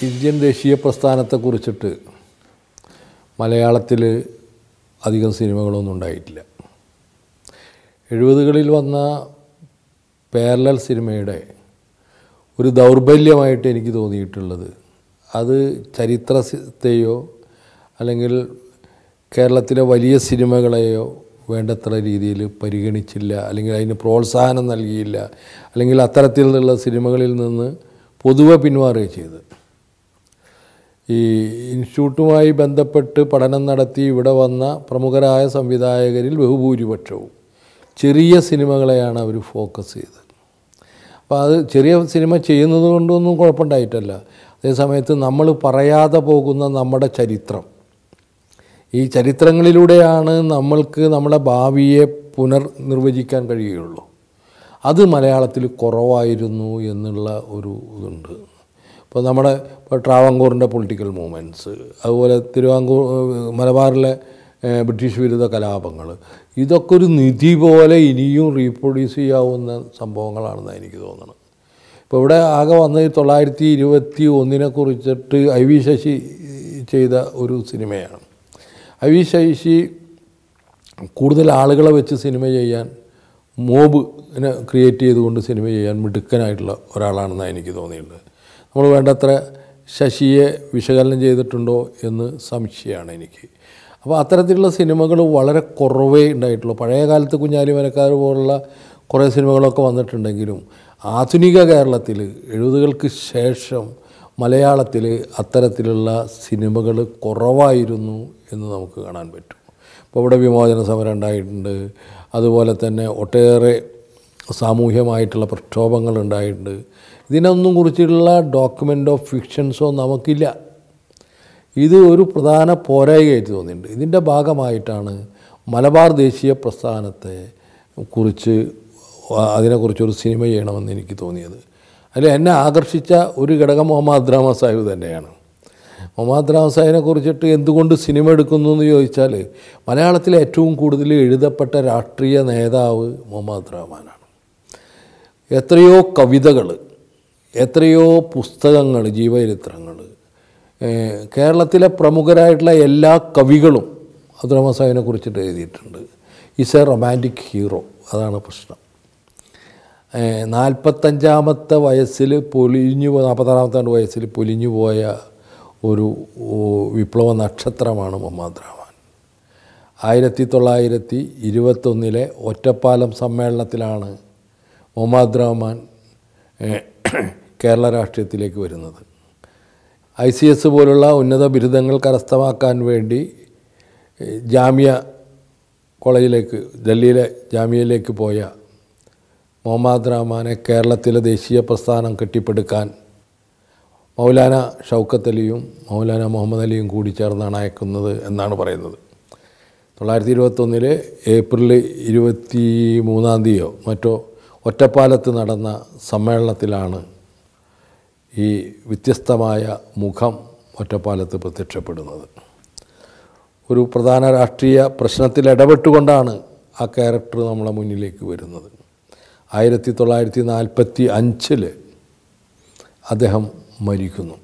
Indian ദേശീയ പ്രസ്ഥാനത്തെക്കുറിച്ചിട്ട് മലയാളത്തിൽ അധികം സിനിമകളൊന്നും ഉണ്ടായിട്ടില്ല എഴുപതുകളിൽ വന്ന പാരലൽ സിനിമയുടെ ഒരു ദൗർബല്യമായിട്ട് എനിക്ക് തോന്നിയിട്ടുള്ളത് അത് ചരിത്രത്തെയോ അല്ലെങ്കിൽ കേരളത്തിലെ വലിയ സിനിമകളെയോ വേണ്ടത്ര രീതിയിൽ പരിഗണിച്ചില്ല അല്ലെങ്കിൽ അതിന് പ്രോത്സാഹനം നൽകിയില്ല അല്ലെങ്കിൽ അത്തരത്തിലുള്ള സിനിമകളിൽ നിന്ന് പൊതുവെ പിന്മാറുകയും ചെയ്ത് ഈ ഇൻസ്റ്റിറ്റ്യൂട്ടുമായി ബന്ധപ്പെട്ട് പഠനം നടത്തി ഇവിടെ വന്ന പ്രമുഖരായ സംവിധായകരിൽ ബഹുഭൂരിപക്ഷവും ചെറിയ സിനിമകളെയാണ് അവർ ഫോക്കസ് ചെയ്തത് അപ്പോൾ അത് ചെറിയ സിനിമ ചെയ്യുന്നത് കൊണ്ടൊന്നും കുഴപ്പമുണ്ടായിട്ടല്ല അതേസമയത്ത് നമ്മൾ പറയാതെ പോകുന്ന നമ്മുടെ ചരിത്രം ഈ ചരിത്രങ്ങളിലൂടെയാണ് നമ്മൾക്ക് നമ്മുടെ ഭാവിയെ പുനർനിർവചിക്കാൻ കഴിയുകയുള്ളൂ അത് മലയാളത്തിൽ കുറവായിരുന്നു എന്നുള്ള ഒരു ഇതുണ്ട് ഇപ്പോൾ നമ്മുടെ ഇപ്പോൾ ട്രാവങ്കൂറിൻ്റെ പൊളിറ്റിക്കൽ മൂവ്മെൻറ്റ്സ് അതുപോലെ തിരുവാങ്കൂർ മലബാറിലെ ഏഹ്, ബ്രിട്ടീഷ് വിരുദ്ധ കലാപങ്ങൾ ഇതൊക്കെ ഒരു നിധി പോലെ ഇനിയും റീപ്രൊഡ്യൂസ് ചെയ്യാവുന്ന സംഭവങ്ങളാണെന്നാണ് എനിക്ക് തോന്നുന്നത് ഇപ്പോൾ ഇവിടെ ആകെ വന്നത് തൊള്ളായിരത്തി ഇരുപത്തി ഒന്നിനെ കുറിച്ചിട്ട് ഐ വി ശശി ചെയ്ത ഒരു സിനിമയാണ് ഐ വി ശശി കൂടുതൽ ആളുകളെ വെച്ച് സിനിമ ചെയ്യാൻ മോബ് ക്രിയേറ്റ് ചെയ്തുകൊണ്ട് സിനിമ ചെയ്യാൻ മിടുക്കനായിട്ടുള്ള ഒരാളാണെന്നാണ് എനിക്ക് തോന്നിയിട്ടുള്ളത് നമ്മൾ വേണ്ടത്ര ശശിയെ വിശകലനം ചെയ്തിട്ടുണ്ടോ എന്ന് സംശയമാണ് എനിക്ക് അപ്പോൾ അത്തരത്തിലുള്ള സിനിമകൾ വളരെ കുറവേ ഉണ്ടായിട്ടുള്ളൂ പഴയ കാലത്ത് കുഞ്ഞാലി മരക്കാർ പോലുള്ള കുറേ സിനിമകളൊക്കെ വന്നിട്ടുണ്ടെങ്കിലും ആധുനിക കേരളത്തിൽ എഴുപതുകൾക്ക് ശേഷം മലയാളത്തിൽ അത്തരത്തിലുള്ള സിനിമകൾ കുറവായിരുന്നു എന്ന് നമുക്ക് കാണാൻ പറ്റും ഇപ്പോൾ ഇവിടെ വിമോചന സമരം ഉണ്ടായിട്ടുണ്ട് അതുപോലെ തന്നെ ഒട്ടേറെ സാമൂഹ്യമായിട്ടുള്ള പ്രക്ഷോഭങ്ങൾ ഉണ്ടായിട്ടുണ്ട് ഇതിനൊന്നും കുറിച്ചുള്ള ഡോക്യുമെൻ്റ് ഓഫ് ഫിക്ഷൻസോ നമുക്കില്ല ഇത് ഒരു പ്രധാന പോരായികയായിട്ട് തോന്നിയിട്ടുണ്ട് ഇതിൻ്റെ ഭാഗമായിട്ടാണ് മലബാർ ദേശീയ പ്രസ്ഥാനത്തെ കുറിച്ച് അതിനെക്കുറിച്ചൊരു സിനിമ ചെയ്യണമെന്ന് എനിക്ക് തോന്നിയത് അതിൽ എന്നെ ആകർഷിച്ച ഒരു ഘടകം മുഹമ്മദ് റാമ സാഹിബ് തന്നെയാണ് മുഹമ്മദ് റാം സാഹിബിനെ കുറിച്ചിട്ട് എന്തുകൊണ്ട് സിനിമ എടുക്കുന്നു എന്ന് ചോദിച്ചാൽ മലയാളത്തിലെ ഏറ്റവും കൂടുതൽ എഴുതപ്പെട്ട രാഷ്ട്രീയ നേതാവ് മുഹമ്മദ് റഹ്മാനാണ് എത്രയോ കവിതകൾ എത്രയോ പുസ്തകങ്ങൾ ജീവചരിത്രങ്ങൾ ഏഹ് കേരളത്തിലെ പ്രമുഖരായിട്ടുള്ള എല്ലാ കവികളും അബ്ദുറഹ്മാൻ സാഹിബിനെ കുറിച്ചിട്ട് എഴുതിയിട്ടുണ്ട് ഈസ് എ റൊമാൻറ്റിക് ഹീറോ അതാണ് പ്രശ്നം ഏഹ് നാൽപ്പത്തഞ്ചാമത്തെ വയസ്സിൽ പൊലിഞ്ഞു പോ- നാൽപ്പത്താറാമത്തെ വയസ്സിൽ പൊലിഞ്ഞു പോയ ഒരു ഓ, വിപ്ലവ നക്ഷത്രമാണ് മുഹമ്മദ് റഹ്മാൻ ആയിരത്തി തൊള്ളായിരത്തി ഇരുപത്തൊന്നിലെ ഒറ്റപ്പാലം സമ്മേളനത്തിലാണ് മുഹമ്മദ് റഹ്മാൻ ഏഹ്, കേരള രാഷ്ട്രീയത്തിലേക്ക് വരുന്നത് ഐ സി എസ് പോലുള്ള ഉന്നത ബിരുദങ്ങൾ കരസ്ഥമാക്കാൻ വേണ്ടി ഏഹ്, ജാമ്യ കോളേജിലേക്ക് ഡൽഹിയിലെ ജാമ്യയിലേക്ക് പോയ മുഹമ്മദ് റഹ്മാനെ കേരളത്തിലെ ദേശീയ പ്രസ്ഥാനം കെട്ടിപ്പടുക്കാൻ മൗലാന ഷൗക്കത്ത് അലിയും മൗലാന മുഹമ്മദ് അലിയും കൂടി ചേർന്നാണ് അയക്കുന്നത് എന്നാണ് പറയുന്നത് തൊള്ളായിരത്തി ഇരുപത്തൊന്നിൽ ഏപ്രിൽ ഇരുപത്തി മൂന്നാം തീയതിയോ മറ്റോ ഒറ്റപ്പാലത്ത് നടന്ന സമ്മേളനത്തിലാണ് ഈ വ്യത്യസ്തമായ മുഖം ഒറ്റപ്പാലത്ത് പ്രത്യക്ഷപ്പെടുന്നത് ഒരു പ്രധാന രാഷ്ട്രീയ പ്രശ്നത്തിൽ ഇടപെട്ടുകൊണ്ടാണ് ആ ക്യാരക്ടർ നമ്മളെ മുന്നിലേക്ക് വരുന്നത് ആയിരത്തി തൊള്ളായിരത്തി നാൽപ്പത്തി അഞ്ചിൽ അദ്ദേഹം മരിക്കുന്നു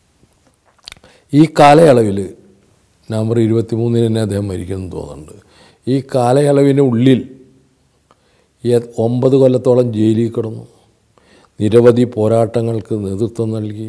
ഈ കാലയളവിൽ നവംബർ ഇരുപത്തി മൂന്നിന് തന്നെ അദ്ദേഹം മരിക്കുന്നു തോന്നുന്നുണ്ട് ഈ കാലയളവിന് ഉള്ളിൽ ഈ ഒമ്പത് കൊല്ലത്തോളം ജയിലിൽ കിടന്നു നിരവധി പോരാട്ടങ്ങൾക്ക് നേതൃത്വം നൽകി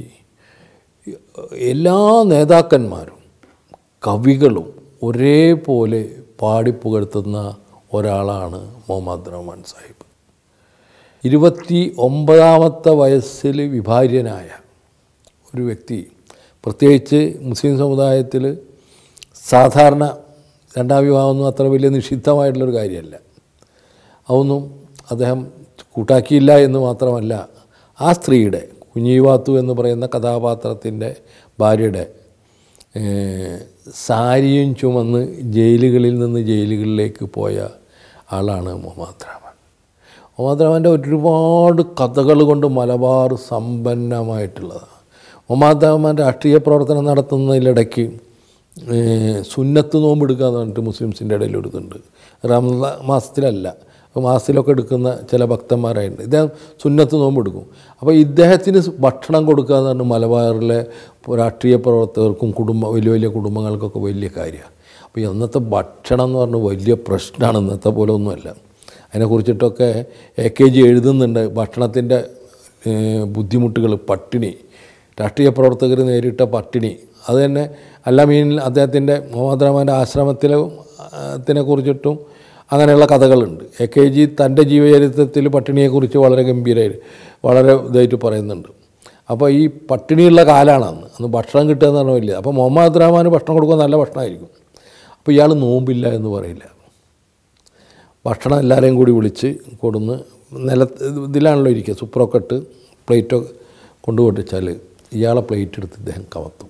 എല്ലാ നേതാക്കന്മാരും കവികളും ഒരേപോലെ പാടിപ്പുകഴ്ത്തുന്ന ഒരാളാണ് മുഹമ്മദ് റഹ്മാൻ സാഹിബ് ഇരുപത്തി ഒമ്പതാമത്തെ വയസ്സിൽ വിഭാര്യനായ ഒരു വ്യക്തി പ്രത്യേകിച്ച് മുസ്ലിം സമുദായത്തിൽ സാധാരണ രണ്ടാം വിവാഹമൊന്നും അത്ര വലിയ നിഷിദ്ധമായിട്ടുള്ളൊരു കാര്യമല്ല അതൊന്നും അദ്ദേഹം കൂട്ടാക്കിയില്ല എന്ന് മാത്രമല്ല ആ സ്ത്രീയുടെ കുഞ്ഞിവാത്തു എന്ന് പറയുന്ന കഥാപാത്രത്തിൻ്റെ ഭാര്യയുടെ ഏഹ്, സാരിയും ചുമന്ന് ജയിലുകളിൽ നിന്ന് ജയിലുകളിലേക്ക് പോയ ആളാണ് മുഹമ്മദ് റഹ്മാൻ മുഹമ്മദ് റഹ്മാൻ്റെ ഒരുപാട് കഥകൾ കൊണ്ട് മലബാർ സമ്പന്നമായിട്ടുള്ളതാണ് മുഹമ്മദ് റഹ്മാൻ രാഷ്ട്രീയ പ്രവർത്തനം നടത്തുന്നതിലിടയ്ക്ക് ഏഹ്, സുന്നത്ത് നോമ്പെടുക്കുക എന്ന് പറഞ്ഞിട്ട് മുസ്ലിംസിൻ്റെ ഇടയിൽ ഒരു ഇതുണ്ട് റംസാൻ മാസത്തിലല്ല ഇപ്പോൾ മാസത്തിലൊക്കെ എടുക്കുന്ന ചില ഭക്തന്മാരായിട്ടുണ്ട് ഇദ്ദേഹം സുന്നത്ത് നോമ്പ് എടുക്കും അപ്പോൾ ഇദ്ദേഹത്തിന് ഭക്ഷണം കൊടുക്കുക എന്ന് പറഞ്ഞാൽ മലബാറിലെ രാഷ്ട്രീയ പ്രവർത്തകർക്കും കുടുംബ വലിയ വലിയ കുടുംബങ്ങൾക്കൊക്കെ വലിയ കാര്യമാണ് അപ്പോൾ ഇന്നത്തെ ഭക്ഷണം എന്ന് പറഞ്ഞാൽ വലിയ പ്രശ്നമാണ് ഇന്നത്തെ പോലെ ഒന്നുമല്ല അതിനെക്കുറിച്ചിട്ടൊക്കെ എ കെ ജി എഴുതുന്നുണ്ട് ഭക്ഷണത്തിൻ്റെ ബുദ്ധിമുട്ടുകൾ പട്ടിണി രാഷ്ട്രീയ പ്രവർത്തകർ നേരിട്ട പട്ടിണി അത് തന്നെ അല്ലാമീനിൽ അദ്ദേഹത്തിൻ്റെ മുഹമ്മദ് റഹ്മാൻ്റെ ആശ്രമത്തിലെ ത്തിനെ കുറിച്ചിട്ടും അങ്ങനെയുള്ള കഥകളുണ്ട് എ കെ ജി തൻ്റെ ജീവചരിത്രത്തിൽ പട്ടിണിയെക്കുറിച്ച് വളരെ ഗംഭീരമായി വളരെ ഇതായിട്ട് പറയുന്നുണ്ട് അപ്പോൾ ഈ പട്ടിണിയുള്ള കാലമാണ് അന്ന് അന്ന് ഭക്ഷണം കിട്ടുക എന്ന് പറഞ്ഞാൽ വലിയ അപ്പോൾ മുഹമ്മദ് റഹ്മാന് ഭക്ഷണം കൊടുക്കുക നല്ല ഭക്ഷണമായിരിക്കും അപ്പോൾ ഇയാൾ നോമ്പില്ല എന്ന് പറയില്ല ഭക്ഷണം എല്ലാവരെയും കൂടി വിളിച്ച് കൊടുന്ന് നില ഇതിലാണല്ലോ ഇരിക്കുക സുപ്രൊക്കെ ഇട്ട് പ്ലേറ്റോ കൊണ്ടുപോട്ടിച്ചാൽ ഇയാളെ പ്ലേറ്റ് എടുത്ത് ഇദ്ദേഹം കമത്തും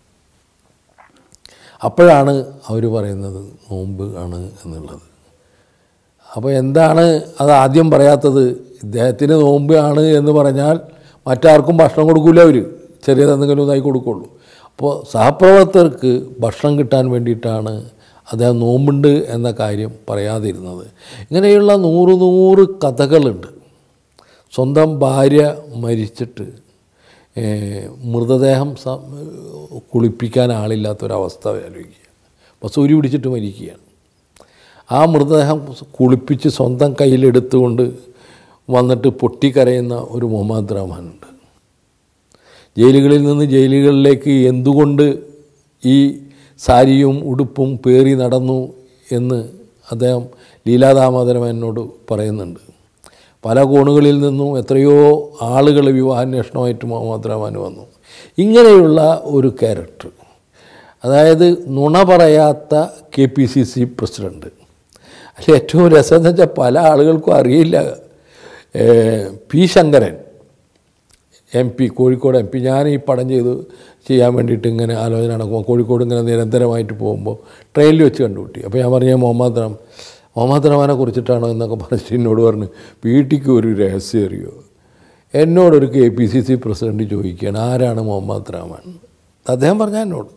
അപ്പോഴാണ് അവർ പറയുന്നത് നോമ്പ് ആണ് എന്നുള്ളത് അപ്പോൾ എന്താണ് അത് ആദ്യം പറയാത്തത് ഇദ്ദേഹത്തിന് നോമ്പ് ആണ് എന്ന് പറഞ്ഞാൽ മറ്റാർക്കും ഭക്ഷണം കൊടുക്കില്ല അവർ ചെറിയത് എന്തെങ്കിലും ഇതായി കൊടുക്കുള്ളൂ അപ്പോൾ സഹപ്രവർത്തകർക്ക് ഭക്ഷണം കിട്ടാൻ വേണ്ടിയിട്ടാണ് അദ്ദേഹം നോമ്പുണ്ട് എന്ന കാര്യം പറയാതിരുന്നത് ഇങ്ങനെയുള്ള നൂറ് നൂറ് കഥകളുണ്ട് സ്വന്തം ഭാര്യ മരിച്ചിട്ട് ഏഹ്, മൃതദേഹം സ- കുളിപ്പിക്കാൻ ആളില്ലാത്തൊരവസ്ഥ ആലോചിക്കുക അപ്പോൾ സൂര്യ പിടിച്ചിട്ട് മരിക്കുകയാണ് ആ മൃതദേഹം കുളിപ്പിച്ച് സ്വന്തം കയ്യിലെടുത്തുകൊണ്ട് വന്നിട്ട് പൊട്ടിക്കരയുന്ന ഒരു മുഹമ്മദ് റഹ്മാനുണ്ട് ജയിലുകളിൽ നിന്ന് ജയിലുകളിലേക്ക് എന്തുകൊണ്ട് ഈ സാരിയും ഉടുപ്പും പേറി നടന്നു എന്ന് അദ്ദേഹം ലീലാദാമോദരൻ എന്നോട് പറയുന്നുണ്ട് പല കോണുകളിൽ നിന്നും എത്രയോ ആളുകൾ വിവാഹാന്വേഷണമായിട്ട് മുഹമ്മദ് റഹ്മാൻ വന്നു ഇങ്ങനെയുള്ള ഒരു ക്യാരക്ടർ അതായത് നുണ പറയാത്ത K P C C president അതിൽ ഏറ്റവും രസം എന്ന് വെച്ചാൽ പല ആളുകൾക്കും അറിയില്ല ഏഹ്, P Sankaran M P Kozhikode M P ഞാൻ ഈ പടം ചെയ്ത് ചെയ്യാൻ വേണ്ടിയിട്ട് ഇങ്ങനെ ആലോചന നടക്കുമ്പോൾ കോഴിക്കോട് ഇങ്ങനെ നിരന്തരമായിട്ട് പോകുമ്പോൾ ട്രെയിനിൽ വെച്ച് കണ്ടുപിട്ടി അപ്പോൾ ഞാൻ പറഞ്ഞു മുഹമ്മദ് റഹ്മാൻ മുഹമ്മദ് റഹ്മാനെ കുറിച്ചിട്ടാണോ എന്നൊക്കെ പറഞ്ഞിട്ട് എന്നോട് പറഞ്ഞു വീട്ടിക്ക് ഒരു രഹസ്യം അറിയോ എന്നോടൊരു K P C C president ചോദിക്കുകയാണ് ആരാണ് മുഹമ്മദ് റഹ്മാൻ അദ്ദേഹം പറഞ്ഞ എന്നോട്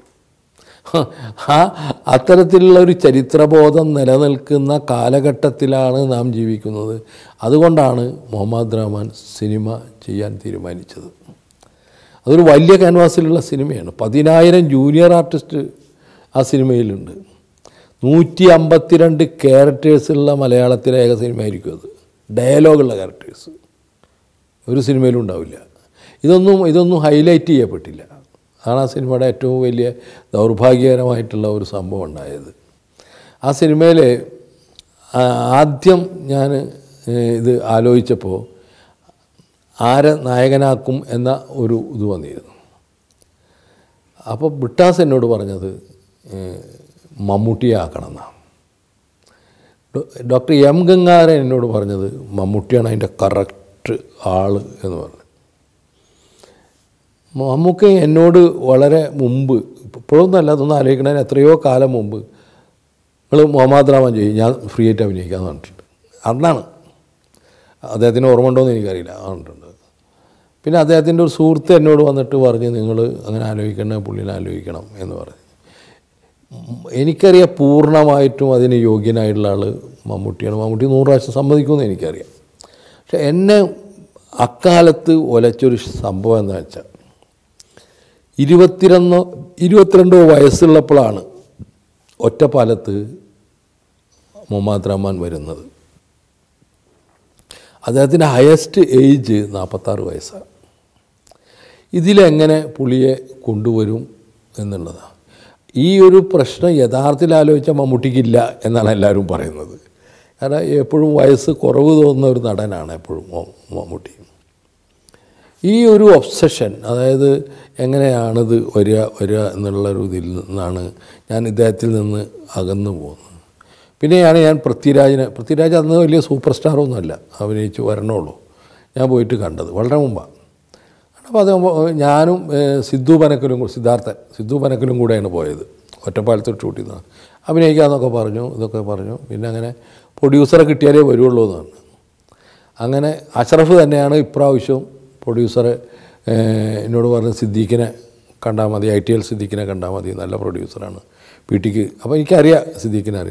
ആ അത്തരത്തിലുള്ള ഒരു ചരിത്രബോധം നിലനിൽക്കുന്ന കാലഘട്ടത്തിലാണ് നാം ജീവിക്കുന്നത് അതുകൊണ്ടാണ് മുഹമ്മദ് റഹ്മാൻ സിനിമ ചെയ്യാൻ തീരുമാനിച്ചത് അതൊരു വലിയ ക്യാൻവാസിലുള്ള സിനിമയാണ് പതിനായിരം ജൂനിയർ ആർട്ടിസ്റ്റ് ആ സിനിമയിലുണ്ട് നൂറ്റി അമ്പത്തിരണ്ട് ക്യാരക്ടേഴ്സുള്ള മലയാളത്തിലെ ഏക സിനിമയായിരിക്കും അത് ഡയലോഗുള്ള ക്യാരക്ടേഴ്സ് ഒരു സിനിമയിലും ഉണ്ടാവില്ല ഇതൊന്നും ഇതൊന്നും ഹൈലൈറ്റ് ചെയ്യപ്പെട്ടില്ല അതാണ് ആ സിനിമയുടെ ഏറ്റവും വലിയ ദൗർഭാഗ്യകരമായിട്ടുള്ള ഒരു സംഭവം ഉണ്ടായത് ആ സിനിമയിൽ ആദ്യം ഞാൻ ഏഹ്, ഇത് ആലോചിച്ചപ്പോൾ ആരെ നായകനാക്കും എന്ന ഒരു ഇത് വന്നിരുന്നു അപ്പോൾ ബ്രിട്ടാസ് എന്നോട് പറഞ്ഞത് ഏഹ്, മമ്മൂട്ടിയെ ആക്കണം എന്നാണ് ഡോക്ടർ എം ഗംഗാരൻ എന്നോട് പറഞ്ഞത് മമ്മൂട്ടിയാണ് അതിൻ്റെ കറക്റ്റ് ആള് എന്ന് പറഞ്ഞു മമ്മൂക്ക എന്നോട് വളരെ മുമ്പ് ഇപ്പോഴൊന്നും അല്ല അതൊന്നും ആലോചിക്കണതിന് എത്രയോ കാലം മുമ്പ് നിങ്ങൾ മുഹമ്മദ് റഹ്മാൻ ചെയ്യും ഞാൻ ഫ്രീ ആയിട്ട് അഭിനയിക്കാമെന്ന് പറഞ്ഞിട്ടുണ്ട് അന്നാണ് അദ്ദേഹത്തിന് ഓർമ്മ ഉണ്ടോയെന്ന് എനിക്കറിയില്ല പറഞ്ഞിട്ടുണ്ട് പിന്നെ അദ്ദേഹത്തിൻ്റെ ഒരു സുഹൃത്ത് എന്നോട് വന്നിട്ട് പറഞ്ഞ് നിങ്ങൾ അങ്ങനെ ആലോചിക്കണ പുള്ളിനെ ആലോചിക്കണം എന്ന് പറഞ്ഞു ഉം, എനിക്കറിയാം പൂർണ്ണമായിട്ടും അതിന് യോഗ്യനായിട്ടുള്ള ആൾ മമ്മൂട്ടിയാണ് മമ്മൂട്ടി നൂറ് പ്രാവശ്യം സമ്മതിക്കുമെന്ന് എനിക്കറിയാം പക്ഷെ എന്നെ അക്കാലത്ത് ഒലച്ചൊരു സംഭവം എന്താ വെച്ചാൽ ഇരുപത്തിരണ്ടോ ഇരുപത്തിരണ്ടോ വയസ്സുള്ളപ്പോഴാണ് ഒറ്റപ്പാലത്ത് മുഹമ്മദ് റഹ്മാൻ വരുന്നത് അദ്ദേഹത്തിൻ്റെ ഹയസ്റ്റ് ഏജ് നാൽപ്പത്താറ് വയസ്സാണ് ഇതിലെങ്ങനെ പുള്ളിയെ കൊണ്ടുവരും എന്നുള്ളതാണ് ഈ ഒരു പ്രശ്നം യഥാർത്ഥത്തിൽ ആലോചിച്ച മമ്മൂട്ടിക്കില്ല എന്നാണ് എല്ലാവരും പറയുന്നത് കാരണം എപ്പോഴും വയസ്സ് കുറവ് തോന്നുന്ന ഒരു നടനാണ് എപ്പോഴും മോ- മമ്മൂട്ടി ഈ ഒരു ഒബ്സഷൻ അതായത് എങ്ങനെയാണിത് വരിക വരിക എന്നുള്ളൊരു ഇതിൽ നിന്നാണ് ഞാൻ ഇദ്ദേഹത്തിൽ നിന്ന് അകന്നു പോകുന്നത് പിന്നെയാണ് ഞാൻ പൃഥ്വിരാജിനെ പൃഥ്വിരാജ് അന്ന് വലിയ സൂപ്പർ സ്റ്റാറൊന്നുമല്ല അഭിനയിച്ച് വരണുള്ളൂ ഞാൻ പോയിട്ട് കണ്ടത് വളരെ മുമ്പാണ് അപ്പോൾ അത് ഞാനും ഏഹ്, സിദ്ധു പനക്കലും കൂടി സിദ്ധാർത്ഥൻ സിദ്ധു പനക്കലും കൂടെയാണ് പോയത് ഒറ്റപ്പാലത്ത് ഷൂട്ട് ചെയ്തത് അഭിനയിക്കാമെന്നൊക്കെ പറഞ്ഞു ഇതൊക്കെ പറഞ്ഞു പിന്നെ അങ്ങനെ പ്രൊഡ്യൂസറെ കിട്ടിയാലേ വരുള്ളൂ എന്ന് പറഞ്ഞു അങ്ങനെ അഷ്റഫ് തന്നെയാണ് ഇപ്രാവശ്യവും പ്രൊഡ്യൂസറെ ഏഹ്, എന്നോട് പറഞ്ഞ് സിദ്ദീഖിനെ കണ്ടാൽ മതി ഐ ടി എൽ സിദ്ദീഖിനെ കണ്ടാൽ മതി നല്ല പ്രൊഡ്യൂസറാണ് പി ടിക്ക് അപ്പോൾ എനിക്കറിയാം സിദ്ദീഖിനെ അറിയാം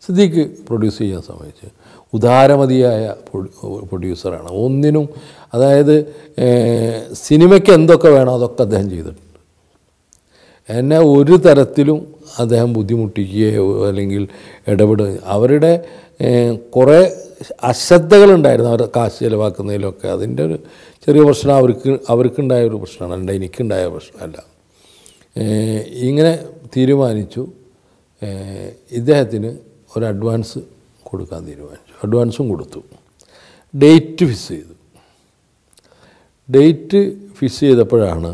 സിദ്ദീഖ് പ്രൊഡ്യൂസ് ചെയ്യാൻ സമ്മതിച്ചു ഉദാരമതിയായ പ്രൊഡ്യൂ- പ്രൊഡ്യൂസറാണ് ഒന്നിനും അതായത് ഏഹ്, സിനിമയ്ക്ക് എന്തൊക്കെ വേണോ അതൊക്കെ അദ്ദേഹം ചെയ്തിട്ടുണ്ട് എന്നെ ഒരു തരത്തിലും അദ്ദേഹം ബുദ്ധിമുട്ടിക്കുകയോ അല്ലെങ്കിൽ ഇടപെടുകയോ അവരുടെ ഏഹ്, കുറേ അശ്രദ്ധകളുണ്ടായിരുന്നു അവർ കാശ് ചിലവാക്കുന്നതിലൊക്കെ അതിൻ്റെ ഒരു ചെറിയ പ്രശ്നം അവർക്ക് അവർക്കുണ്ടായ ഒരു പ്രശ്നമാണ് അല്ല എനിക്കുണ്ടായ പ്രശ്നമല്ല ഏഹ്, ഇങ്ങനെ തീരുമാനിച്ചു ഏഹ്, ഇദ്ദേഹത്തിന് ഒരു അഡ്വാൻസ് കൊടുക്കാൻ തീരുമാനിച്ചു അഡ്വാൻസും കൊടുത്തു ഡേറ്റ് ഫിക്സ് ചെയ്തു ഡേറ്റ് ഫിക്സ് ചെയ്തപ്പോഴാണ്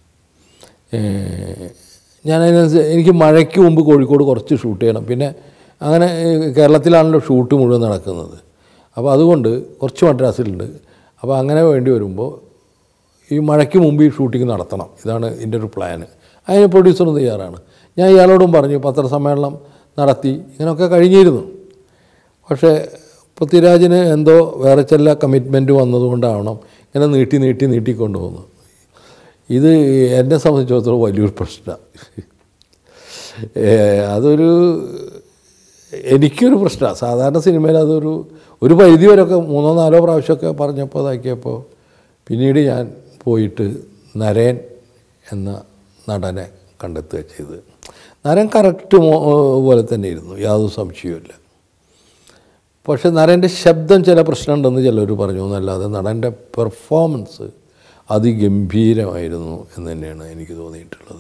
ഏഹ്, ഞാൻ അതിനനുസരിച്ച് എനിക്ക് മഴയ്ക്ക് മുമ്പ് കോഴിക്കോട് കുറച്ച് ഷൂട്ട് ചെയ്യണം പിന്നെ അങ്ങനെ ഏഹ്, കേരളത്തിലാണല്ലോ ഷൂട്ട് മുഴുവൻ നടക്കുന്നത് അപ്പോൾ അതുകൊണ്ട് കുറച്ച് മദ്രാസിലുണ്ട് അപ്പോൾ അങ്ങനെ വേണ്ടി വരുമ്പോൾ ഈ മഴയ്ക്ക് മുമ്പ് ഈ ഷൂട്ടിംഗ് നടത്തണം ഇതാണ് എൻ്റെ ഒരു പ്ലാന് അതിന് പ്രൊഡ്യൂസറും തയ്യാറാണ് ഞാൻ ഇയാളോടും പറഞ്ഞു പത്രസമ്മേളനം നടത്തി ഇങ്ങനെയൊക്കെ കഴിഞ്ഞിരുന്നു പക്ഷേ പൃഥ്വിരാജിന് എന്തോ വേറെ ചില കമ്മിറ്റ്മെൻറ്റ് വന്നതുകൊണ്ടാവണം ഇങ്ങനെ നീട്ടി നീട്ടി നീട്ടിക്കൊണ്ടുപോകുന്നു ഇത് എന്നെ സംബന്ധിച്ചിടത്തോളം വലിയൊരു പ്രശ്നമാണ് അതൊരു എനിക്കൊരു പ്രശ്നമാണ് സാധാരണ സിനിമയിൽ അതൊരു ഒരു പരിധി വരെയൊക്കെ മൂന്നോ നാലോ പ്രാവശ്യമൊക്കെ പറഞ്ഞപ്പോൾ ഇതാക്കിയപ്പോൾ പിന്നീട് ഞാൻ പോയിട്ട് നരേൻ എന്ന നടനെ കണ്ടെത്തുക ചെയ്ത് നരൻ കറക്റ്റ് മോ പോലെ തന്നെ ഇരുന്നു യാതൊരു സംശയവുമില്ല പക്ഷെ നരൻ്റെ ശബ്ദം ചില പ്രശ്നമുണ്ടെന്ന് ചിലർ പറഞ്ഞു എന്നല്ലാതെ നടൻ്റെ പെർഫോമൻസ് അതിഗംഭീരമായിരുന്നു എന്ന് തന്നെയാണ് എനിക്ക് തോന്നിയിട്ടുള്ളത്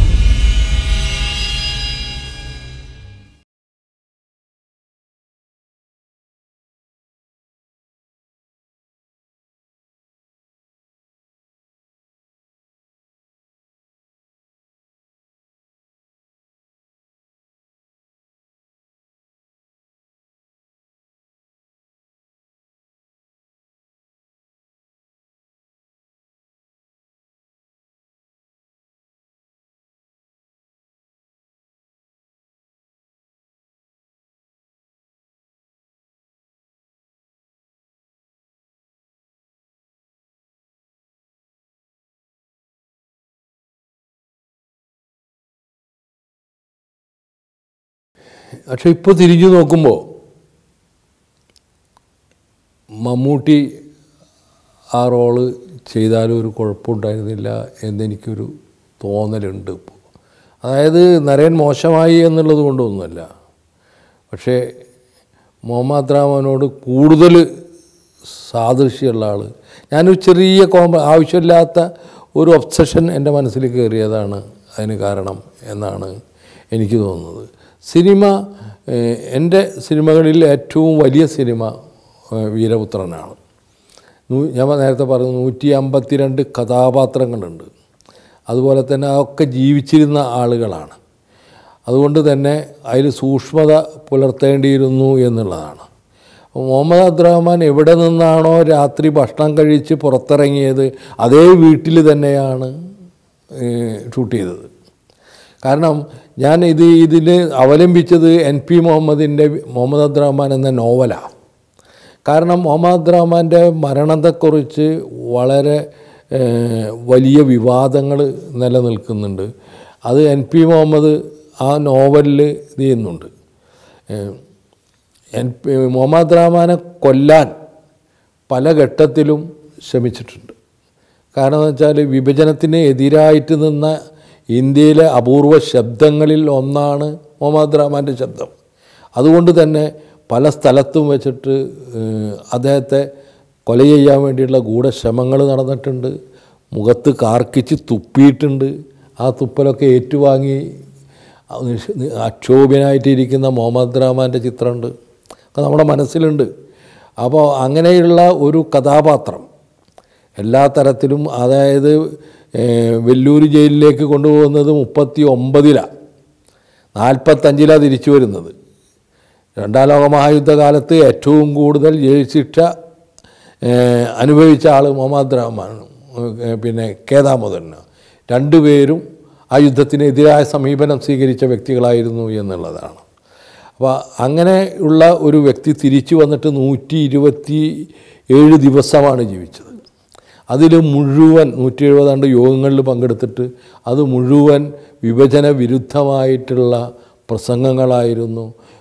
പക്ഷെ ഇപ്പോൾ തിരിഞ്ഞു നോക്കുമ്പോൾ മമ്മൂട്ടി ആ റോള് ചെയ്താലും ഒരു കുഴപ്പമുണ്ടായിരുന്നില്ല എന്നെനിക്കൊരു തോന്നലുണ്ട് ഇപ്പോൾ അതായത് നരേൻ മോശമായി എന്നുള്ളത് കൊണ്ടൊന്നുമല്ല പക്ഷേ മുഹമ്മദ് റാമനോട് കൂടുതൽ സാദൃശ്യമുള്ള ആൾ ഞാനൊരു ചെറിയ കോമ്പ ആവശ്യമില്ലാത്ത ഒരു ഒബ്സഷൻ എൻ്റെ മനസ്സിൽ കയറിയതാണ് അതിന് കാരണം എന്നാണ് എനിക്ക് തോന്നുന്നത് സിനിമ ഏഹ്, എൻ്റെ സിനിമകളിൽ ഏറ്റവും വലിയ സിനിമ ഏഹ്, വീരപുത്രനാണ് നൂ- ഞാൻ നേരത്തെ പറഞ്ഞു നൂറ്റി അമ്പത്തിരണ്ട് കഥാപാത്രങ്ങളുണ്ട് അതുപോലെ തന്നെ അതൊക്കെ ജീവിച്ചിരുന്ന ആളുകളാണ് അതുകൊണ്ട് തന്നെ അതിൽ സൂക്ഷ്മത പുലർത്തേണ്ടിയിരുന്നു എന്നുള്ളതാണ് മുഹമ്മദ് അബ്ദുറഹ്മാൻ എവിടെ നിന്നാണോ രാത്രി ഭക്ഷണം കഴിച്ച് പുറത്തിറങ്ങിയത് അതേ വീട്ടിൽ തന്നെയാണ് ഏഹ്, ഷൂട്ട് ചെയ്തത് കാരണം ഞാൻ ഇത് ഇതിൽ അവലംബിച്ചത് എൻ പി മുഹമ്മദിൻ്റെ മുഹമ്മദ് അബ്ദുറഹ്മാൻ എന്ന നോവലാണ് കാരണം മുഹമ്മദ് അബ്ദുറഹ്മാൻ്റെ മരണത്തെക്കുറിച്ച് വളരെ ഏഹ്, വലിയ വിവാദങ്ങൾ നിലനിൽക്കുന്നുണ്ട് അത് എൻ പി മുഹമ്മദ് ആ നോവലിൽ ഇത് ചെയ്യുന്നുണ്ട് ഏഹ്, എൻ പി മുഹമ്മദ് റഹ്മാനെ കൊല്ലാൻ പല ഘട്ടത്തിലും ശ്രമിച്ചിട്ടുണ്ട് കാരണം എന്ന് വെച്ചാൽ വിഭജനത്തിന് എതിരായിട്ട് നിന്ന ഇന്ത്യയിലെ അപൂർവ ശബ്ദങ്ങളിൽ ഒന്നാണ് മുഹമ്മദ് റഹ്മാൻ്റെ ശബ്ദം അതുകൊണ്ട് തന്നെ പല സ്ഥലത്തും വെച്ചിട്ട് ഏഹ്, അദ്ദേഹത്തെ കൊല ചെയ്യാൻ വേണ്ടിയുള്ള ഗൂഢശ്രമങ്ങൾ നടന്നിട്ടുണ്ട് മുഖത്ത് കാർക്കിച്ച് തുപ്പിയിട്ടുണ്ട് ആ തുപ്പലൊക്കെ ഏറ്റുവാങ്ങി അക്ഷോഭ്യനായിട്ടിരിക്കുന്ന മുഹമ്മദ് റഹ്മാൻ്റെ ചിത്രമുണ്ട് അത് നമ്മുടെ മനസ്സിലുണ്ട് അപ്പോൾ അങ്ങനെയുള്ള ഒരു കഥാപാത്രം എല്ലാ തരത്തിലും അതായത് ഏഹ്, വെല്ലൂർ ജയിലിലേക്ക് കൊണ്ടുപോകുന്നത് മുപ്പത്തി ഒമ്പതിലാണ് നാൽപ്പത്തഞ്ചിലാണ് തിരിച്ചു വരുന്നത് രണ്ടാം ലോക മഹായുദ്ധകാലത്ത് ഏറ്റവും കൂടുതൽ ജയിൽ ശിക്ഷ ഏഹ്, അനുഭവിച്ച ആൾ മുഹമ്മദ് റഹ്മാൻ ഏഹ്, പിന്നെ കേദാമോദരന് രണ്ടുപേരും ആ യുദ്ധത്തിനെതിരായ സമീപനം സ്വീകരിച്ച വ്യക്തികളായിരുന്നു എന്നുള്ളതാണ് അപ്പോൾ അങ്ങനെ ഉള്ള ഒരു വ്യക്തി തിരിച്ചു വന്നിട്ട് നൂറ്റി ഇരുപത്തി ഏഴ് ദിവസമാണ് ജീവിച്ചത് അതിൽ മുഴുവൻ നൂറ്റി എഴുപതാണ്ട് യോഗങ്ങളിൽ പങ്കെടുത്തിട്ട് അത് മുഴുവൻ വിഭജന വിരുദ്ധമായിട്ടുള്ള പ്രസംഗങ്ങളായിരുന്നു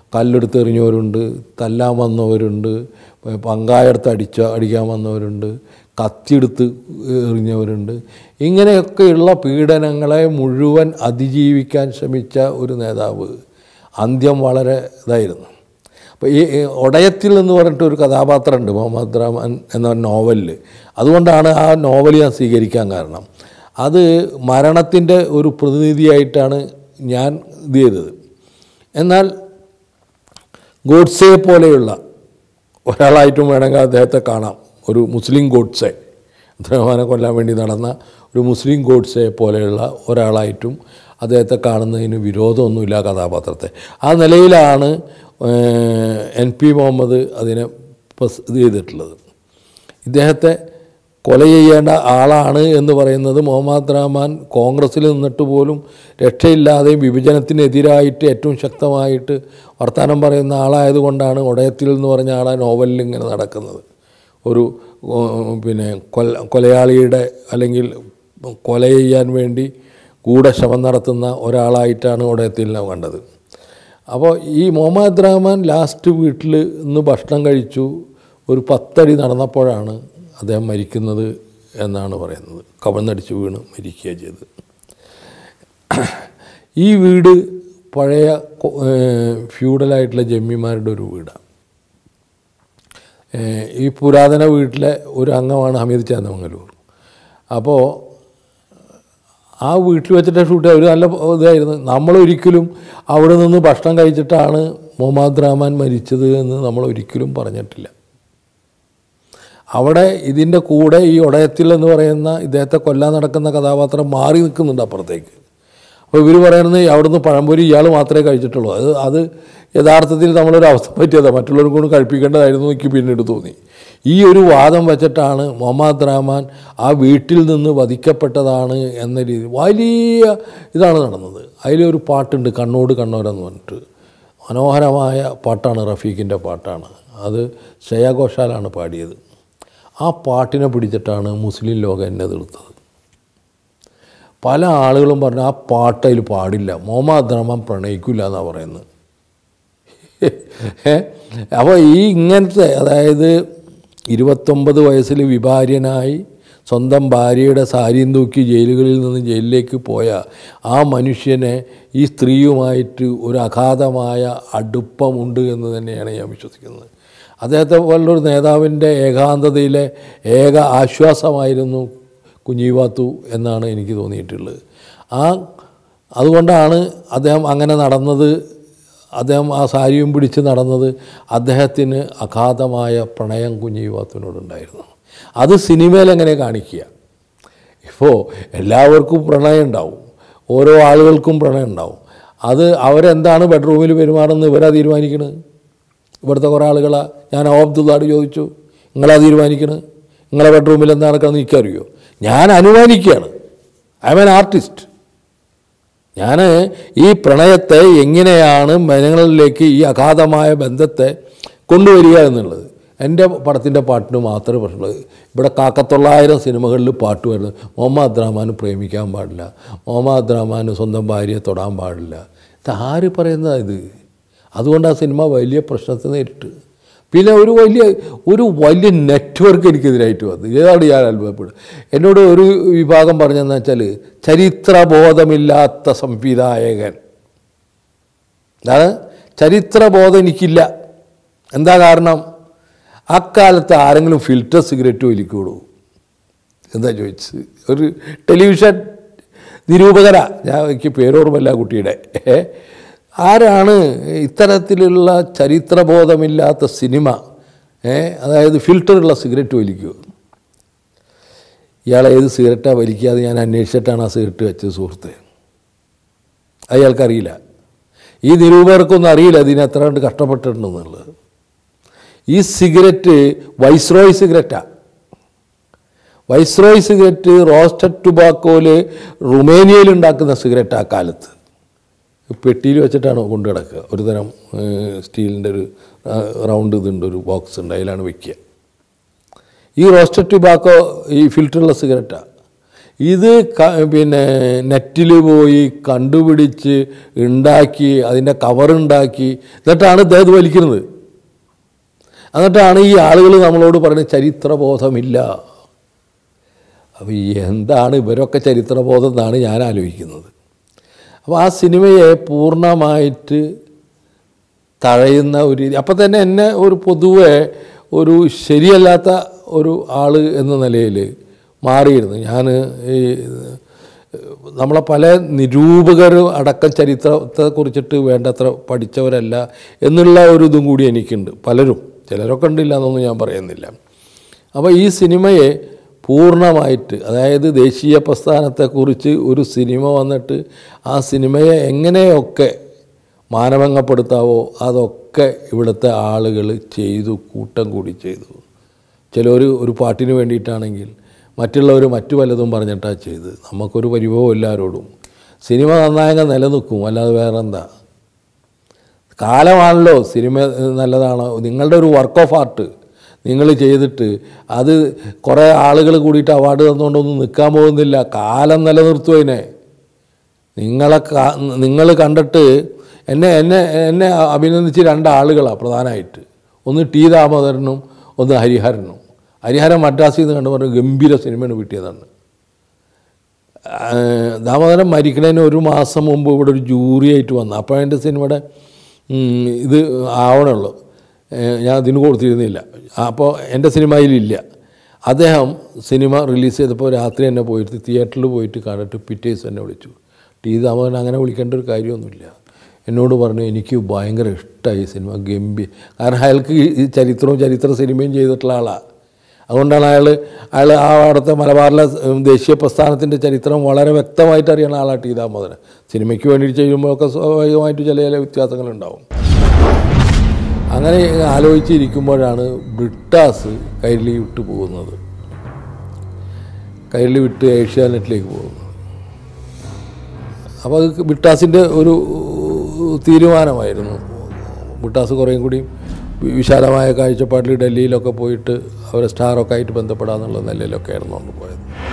കല്ലെടുത്ത് എറിഞ്ഞവരുണ്ട് തല്ലാൻ വന്നവരുണ്ട് പങ്കായടുത്ത് അടിച്ച അടിക്കാൻ വന്നവരുണ്ട് കത്തിയെടുത്ത് എറിഞ്ഞവരുണ്ട് ഇങ്ങനെയൊക്കെയുള്ള പീഡനങ്ങളെ മുഴുവൻ അതിജീവിക്കാൻ ശ്രമിച്ച ഒരു നേതാവ് അന്ത്യം വളരെ ഇതായിരുന്നു അപ്പോൾ ഈ ഈ ഒടയത്തിൽ എന്ന് പറഞ്ഞിട്ട് ഒരു കഥാപാത്രമുണ്ട് മുഹമ്മദ് റഹ്മാൻ എന്ന നോവലിൽ അതുകൊണ്ടാണ് ആ നോവൽ ഞാൻ സ്വീകരിക്കാൻ കാരണം അത് മരണത്തിൻ്റെ ഒരു പ്രതിനിധിയായിട്ടാണ് ഞാൻ ഇത് ചെയ്തത് എന്നാൽ ഗോഡ്സെ പോലെയുള്ള ഒരാളായിട്ടും വേണമെങ്കിൽ അദ്ദേഹത്തെ കാണാം ഒരു മുസ്ലിം ഗോഡ്സെ അബ്ദുറഹ്മാനെ കൊല്ലാൻ വേണ്ടി നടന്ന ഒരു മുസ്ലിം ഗോഡ്സെ പോലെയുള്ള ഒരാളായിട്ടും അദ്ദേഹത്തെ കാണുന്നതിന് വിരോധമൊന്നുമില്ല ആ കഥാപാത്രത്തെ ആ നിലയിലാണ് ഏഹ്, എൻ പി മുഹമ്മദ് അതിനെ പ്രസ് ഇത് ചെയ്തിട്ടുള്ളത് ഇദ്ദേഹത്തെ കൊല ചെയ്യേണ്ട ആളാണ് എന്ന് പറയുന്നത് മുഹമ്മദ് റഹ്മാൻ കോൺഗ്രസ്സിൽ നിന്നിട്ട് പോലും രക്ഷയില്ലാതെയും വിഭജനത്തിനെതിരായിട്ട് ഏറ്റവും ശക്തമായിട്ട് വർത്തമാനം പറയുന്ന ആളായതുകൊണ്ടാണ് ഒടയത്തിൽ എന്ന് പറഞ്ഞ ആളെ നോവലിൽ ഇങ്ങനെ നടക്കുന്നത് ഒരു ഓ, പിന്നെ കൊല കൊലയാളിയുടെ അല്ലെങ്കിൽ കൊല ചെയ്യാൻ വേണ്ടി ഗൂഢശ്രമം നടത്തുന്ന ഒരാളായിട്ടാണ് ഒടയത്തിലിനെ കണ്ടത് അപ്പോൾ ഈ മുഹമ്മദ് റഹ്മാൻ ലാസ്റ്റ് വീട്ടിൽ നിന്ന് ഭക്ഷണം കഴിച്ചു ഒരു പത്തടി നടന്നപ്പോഴാണ് അദ്ദേഹം മരിക്കുന്നത് എന്നാണ് പറയുന്നത് കവന്നടിച്ച് വീണ് മരിക്കുക ചെയ്തത് ഈ വീട് പഴയ കൊ- ഏഹ് ഫ്യൂഡലായിട്ടുള്ള ജമ്മിമാരുടെ ഒരു വീടാണ് ഏഹ് ഈ പുരാതന വീട്ടിലെ ഒരു അംഗമാണ് ഹമീദ് ചാന്ദമംഗലൂർ അപ്പോൾ ആ വീട്ടിൽ വെച്ചിട്ട് ഷൂട്ട് ഒരു നല്ല ഇതായിരുന്നു നമ്മളൊരിക്കലും അവിടെ നിന്ന് ഭക്ഷണം കഴിച്ചിട്ടാണ് മുഹമ്മദ് റഹ്മാൻ മരിച്ചത് എന്ന് നമ്മൾ ഒരിക്കലും പറഞ്ഞിട്ടില്ല അവിടെ ഇതിൻ്റെ കൂടെ ഈ ഒടയത്തിൽ എന്ന് പറയുന്ന ഇദ്ദേഹത്തെ കൊല്ലാൻ നടക്കുന്ന കഥാപാത്രം മാറി നിൽക്കുന്നുണ്ട് അപ്പുറത്തേക്ക് അപ്പോൾ ഇവർ പറയുന്നത് അവിടുന്ന് പഴംപൊരി ഇയാൾ മാത്രമേ കഴിച്ചിട്ടുള്ളൂ അത് അത് യഥാർത്ഥത്തിൽ നമ്മളൊരു അവസ്ഥ പറ്റിയതാണ് മറ്റുള്ളവരും കൊണ്ട് കഴിപ്പിക്കേണ്ടതായിരുന്നു എനിക്ക് പിന്നീട് തോന്നി ഈ ഒരു വാദം വെച്ചിട്ടാണ് മുഹമ്മദ് റഹ്മാൻ ആ വീട്ടിൽ നിന്ന് വധിക്കപ്പെട്ടതാണ് എന്ന രീതി വലിയ ഇതാണ് നടന്നത് അതിലൊരു പാട്ടുണ്ട് കണ്ണോട് കണ്ണോരെന്ന് പറഞ്ഞിട്ട് മനോഹരമായ പാട്ടാണ് റഫീഖിൻ്റെ പാട്ടാണ് അത് ശ്രേയ ഘോഷാലാണ് പാടിയത് ആ പാട്ടിനെ പിടിച്ചിട്ടാണ് മുസ്ലിം ലോകം എന്നെ തീർത്തത് പല ആളുകളും പറഞ്ഞു ആ പാട്ട് അതിൽ പാടില്ല മുഹമ്മദ് റഹ്മാൻ പ്രണയിക്കില്ല എന്നാണ് പറയുന്നത് അപ്പോൾ ഈ ഇങ്ങനത്തെ അതായത് ഇരുപത്തൊമ്പത് വയസ്സിൽ വിഭാര്യനായി സ്വന്തം ഭാര്യയുടെ സാരിയും തൂക്കി ജയിലുകളിൽ നിന്ന് ജയിലിലേക്ക് പോയ ആ മനുഷ്യനെ ഈ സ്ത്രീയുമായിട്ട് ഒരു അഗാധമായ അടുപ്പമുണ്ട് എന്ന് തന്നെയാണ് ഞാൻ വിശ്വസിക്കുന്നത് അദ്ദേഹത്തെ പോലുള്ളൊരു നേതാവിൻ്റെ ഏകാന്തതയിലെ ഏക ആശ്വാസമായിരുന്നു കുഞ്ഞിവാത്തു എന്നാണ് എനിക്ക് തോന്നിയിട്ടുള്ളത് ആ അതുകൊണ്ടാണ് അദ്ദേഹം അങ്ങനെ നടന്നത് അദ്ദേഹം ആ സാരിയും പിടിച്ച് നടന്നത് അദ്ദേഹത്തിന് അഗാധമായ പ്രണയം കുഞ്ഞിവാത്തുവിനോടുണ്ടായിരുന്നു അത് സിനിമയിൽ എങ്ങനെ കാണിക്കുക ഇപ്പോൾ എല്ലാവർക്കും പ്രണയം ഉണ്ടാവും ഓരോ ആളുകൾക്കും പ്രണയം ഉണ്ടാവും അത് അവരെന്താണ് ബെഡ്റൂമിൽ പെരുമാറുന്നത് ഇവരാ തീരുമാനിക്കണത് ഇവിടുത്തെ കുറേ ആളുകളാ ഞാൻ അബ്ദുള്ളാട് ചോദിച്ചു നിങ്ങളാ തീരുമാനിക്കണത് നിങ്ങളെ ബെഡ്റൂമിൽ എന്താ നടക്കുന്നത് എനിക്കറിയോ ഞാൻ അനുമാനിക്കുകയാണ് ഐ എം ആൻ ആർട്ടിസ്റ്റ് ഞാൻ ഈ പ്രണയത്തെ എങ്ങനെയാണ് ജനങ്ങളിലേക്ക് ഈ അഗാധമായ ബന്ധത്തെ കൊണ്ടുവരിക എന്നുള്ളത് എൻ്റെ പടത്തിൻ്റെ പാട്ടിന് മാത്രമേ പ്രശ്നമുള്ളൂ ഇവിടെ കാക്കത്തൊള്ളായിരം സിനിമകളിൽ പാട്ട് വരുന്നത് മുഹമ്മദ് റഹ്മാൻ പ്രേമിക്കാൻ പാടില്ല മുഹമ്മദ് റഹ്മാൻ സ്വന്തം ഭാര്യയെ തൊടാൻ പാടില്ല ഇത് ആര് പറയുന്നതാണ് ഇത് അതുകൊണ്ട് ആ സിനിമ വലിയ പ്രശ്നത്തെ നേരിട്ട് പിന്നെ ഒരു വലിയ ഒരു വലിയ നെറ്റ്വർക്ക് എനിക്കെതിരായിട്ട് വന്നു ഏതാണ് ഞാൻ അത്ഭുതപ്പെടും എന്നോട് ഒരു വിഭാഗം പറഞ്ഞതെന്ന് വെച്ചാൽ ചരിത്രബോധമില്ലാത്ത സംവിധായകൻ അതാണ് ചരിത്രബോധം എനിക്കില്ല എന്താ കാരണം അക്കാലത്ത് ആരെങ്കിലും ഫിൽറ്റർ സിഗരറ്റ് വലിക്കുള്ളൂ എന്താ ചോദിച്ചത് ഒരു ടെലിവിഷൻ നിരൂപകരാ ഞാൻ എനിക്ക് പേരോർമ്മല്ല കുട്ടിയുടെ ഏ? ആരാണ് ഇത്തരത്തിലുള്ള ചരിത്രബോധമില്ലാത്ത സിനിമ ഏ അതായത് ഫിൽറ്ററുള്ള സിഗരറ്റ് വലിക്കുക ഇയാൾ ഏത് സിഗരറ്റാണ് വലിക്കാതെ ഞാൻ അന്വേഷിച്ചിട്ടാണ് ആ സിഗരറ്റ് വെച്ചത് സുഹൃത്തെ അയാൾക്കറിയില്ല ഈ നിരൂപകർക്കൊന്നും അറിയില്ല ഇതിന് എത്ര കണ്ട് കഷ്ടപ്പെട്ടിട്ടുണ്ടെന്നുള്ളത് ഈ സിഗരറ്റ് വൈസ്രോയ് സിഗരറ്റാണ് വൈസ്രോയ് സിഗരറ്റ് റോസ്റ്റഡ് ടുബാക്കോയിൽ റുമേനിയയിൽ ഉണ്ടാക്കുന്ന സിഗരറ്റ് ആ കാലത്ത് പെട്ടിയിൽ വെച്ചിട്ടാണ് കൊണ്ടു കിടക്കുക ഒരു തരം സ്റ്റീലിൻ്റെ ഒരു ആ, റൗണ്ട് ഇതുണ്ട് ഒരു ബോക്സ് ഉണ്ട് അതിലാണ് വെക്കുക ഈ റോസ്റ്റഡ് ടുബാക്കോ ഈ ഫിൽറ്ററുള്ള സിഗരറ്റാണ് ഇത് ക- പിന്നെ നെറ്റിൽ പോയി കണ്ടുപിടിച്ച് ഉണ്ടാക്കി അതിൻ്റെ കവറുണ്ടാക്കി എന്നിട്ടാണ് ഇദ്ദേഹം വലിക്കുന്നത് എന്നിട്ടാണ് ഈ ആളുകൾ നമ്മളോട് പറയുന്നത് ചരിത്രബോധമില്ല അപ്പോൾ ഈ എന്താണ് ഇവരൊക്കെ ചരിത്രബോധം എന്നാണ് ഞാൻ ആലോചിക്കുന്നത് അപ്പോൾ ആ സിനിമയെ പൂർണ്ണമായിട്ട് തഴയുന്ന ഒരു രീതി അപ്പം തന്നെ എന്നെ ഒരു പൊതുവെ ഒരു ശരിയല്ലാത്ത ഒരു ആൾ എന്ന നിലയിൽ മാറിയിരുന്നു ഞാൻ ഈ നമ്മളെ പല നിരൂപകർ അടക്കം ചരിത്രത്തെ കുറിച്ചിട്ട് വേണ്ടത്ര പഠിച്ചവരല്ല എന്നുള്ള ഒരു ഇതും കൂടി എനിക്കുണ്ട് പലരും ചിലരൊക്കെ ഉണ്ടില്ല എന്നൊന്നും ഞാൻ പറയുന്നില്ല അപ്പോൾ ഈ സിനിമയെ പൂർണ്ണമായിട്ട് അതായത് ദേശീയ പ്രസ്ഥാനത്തെക്കുറിച്ച് ഒരു സിനിമ വന്നിട്ട് ആ സിനിമയെ എങ്ങനെയൊക്കെ മാനഭംഗപ്പെടുത്താവോ അതൊക്കെ ഇവിടുത്തെ ആളുകൾ ചെയ്തു കൂട്ടം കൂടി ചെയ്തു ചിലർ ഒരു പാട്ടിന് വേണ്ടിയിട്ടാണെങ്കിൽ മറ്റുള്ളവർ മറ്റു പലതും പറഞ്ഞിട്ടാണ് ചെയ്ത് നമുക്കൊരു പരിഭവം എല്ലാവരോടും സിനിമ നന്നായങ്ങ് നിലനിൽക്കും അല്ലാതെ വേറെ എന്താ കാലമാണല്ലോ സിനിമ നല്ലതാണോ നിങ്ങളുടെ ഒരു വർക്ക് ഓഫ് ആർട്ട് നിങ്ങൾ ചെയ്തിട്ട് അത് കുറേ ആളുകൾ കൂടിയിട്ട് അവാർഡ് തന്നുകൊണ്ടൊന്നും നിൽക്കാൻ പോകുന്നില്ല കാലം നിലനിർത്തും അതിനെ നിങ്ങളെ നിങ്ങൾ കണ്ടിട്ട് എന്നെ എന്നെ എന്നെ അഭിനന്ദിച്ച് രണ്ടാളുകളാണ് പ്രധാനമായിട്ട് ഒന്ന് ടി ദാമോദരനും ഒന്ന് ഹരിഹരനും ഹരിഹരൻ മദ്രാസിൽ നിന്ന് കണ്ടു പറഞ്ഞു ഗംഭീര സിനിമയാണ് കിട്ടിയതാണ് ആ, ദാമോദരൻ മരിക്കണതിന് ഒരു മാസം മുമ്പ് ഇവിടെ ഒരു ജൂറി ആയിട്ട് വന്നു അപ്പോൾ എൻ്റെ സിനിമയുടെ ഉം, ഇത് ആവണുള്ളൂ ഏ, ഞാൻ അതിന് കൊടുത്തിരുന്നില്ല അപ്പോൾ എൻ്റെ സിനിമയിലില്ല അദ്ദേഹം സിനിമ റിലീസ് ചെയ്തപ്പോൾ രാത്രി തന്നെ പോയിട്ട് തിയേറ്ററിൽ പോയിട്ട് കണ്ടിട്ട് പിറ്റേ ദിവസം എന്നെ വിളിച്ചു ടി ദാമോദരൻ അങ്ങനെ വിളിക്കേണ്ട ഒരു കാര്യമൊന്നുമില്ല എന്നോട് പറഞ്ഞു എനിക്ക് ഭയങ്കര ഇഷ്ടമായി സിനിമ ഗംഭീർ കാരണം അയാൾക്ക് ഈ ചരിത്രവും ചരിത്ര സിനിമയും ചെയ്തിട്ടുള്ള ആളാണ് അതുകൊണ്ടാണ് അയാൾ അയാൾ ആ അവിടുത്തെ മലബാറിലെ ഉം, ദേശീയ പ്രസ്ഥാനത്തിൻ്റെ ചരിത്രം വളരെ വ്യക്തമായിട്ട് അറിയുന്ന ആളാണ് ടി ദാമോദരൻ സിനിമയ്ക്ക് വേണ്ടി ചെയ്യുമ്പോഴൊക്കെ സ്വാഭാവികമായിട്ട് ചില ചില വ്യത്യാസങ്ങളുണ്ടാവും അങ്ങനെ ആലോചിച്ചിരിക്കുമ്പോഴാണ് ബ്രിട്ടാസ് കൈരളി വിട്ട് പോകുന്നത് കൈരളി വിട്ട് ഏഷ്യാനെറ്റിലേക്ക് പോകുന്നത് അപ്പോൾ അത് ബിട്ടാസിൻ്റെ ഒരു തീരുമാനമായിരുന്നു ബിട്ടാസ് കുറേയും കൂടി വിശാലമായ കാഴ്ചപ്പാടിൽ ഡൽഹിയിലൊക്കെ പോയിട്ട് അവരെ സ്റ്റാറൊക്കെ ആയിട്ട് ബന്ധപ്പെടാന്നുള്ള നിലയിലൊക്കെ ആയിരുന്നു കൊണ്ട് പോയത്